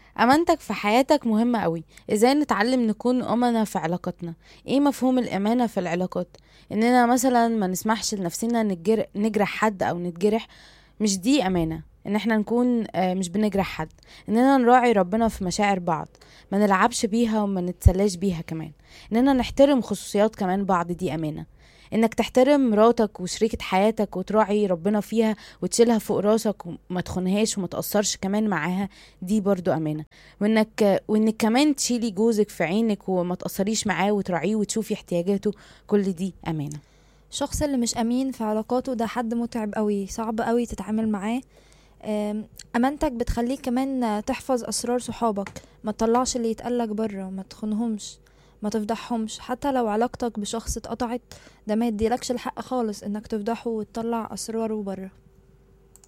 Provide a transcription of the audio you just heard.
امانتك في حياتك مهمة قوي ازاي نتعلم نكون امنا في علاقاتنا ايه مفهوم الامانة في العلاقات اننا مثلا ما نسمحش لنفسنا نجر... نجرح حد او نتجرح مش دي امانة ان احنا نكون آه، مش بنجرح حد اننا نراعي ربنا في مشاعر بعض ما نلعبش بيها وما نتسلاش بيها كمان اننا نحترم خصوصيات كمان بعض دي امانة انك تحترم مراتك وشريكة حياتك وتراعي ربنا فيها وتشيلها فوق راسك وما تخونهاش وما تأثرش كمان معاها دي برضو امانة وانك وانك كمان تشيلي جوزك في عينك وما تأثريش معاه وتراعيه وتشوفي احتياجاته كل دي امانة الشخص اللي مش امين في علاقاته ده حد متعب قوي صعب قوي تتعامل معاه أم، امانتك بتخليك كمان تحفظ اسرار صحابك ما تطلعش اللي يتقالك بره ما تخونهمش ما تفضحهمش حتى لو علاقتك بشخص اتقطعت ده ما يديلكش الحق خالص انك تفضحه وتطلع اسراره بره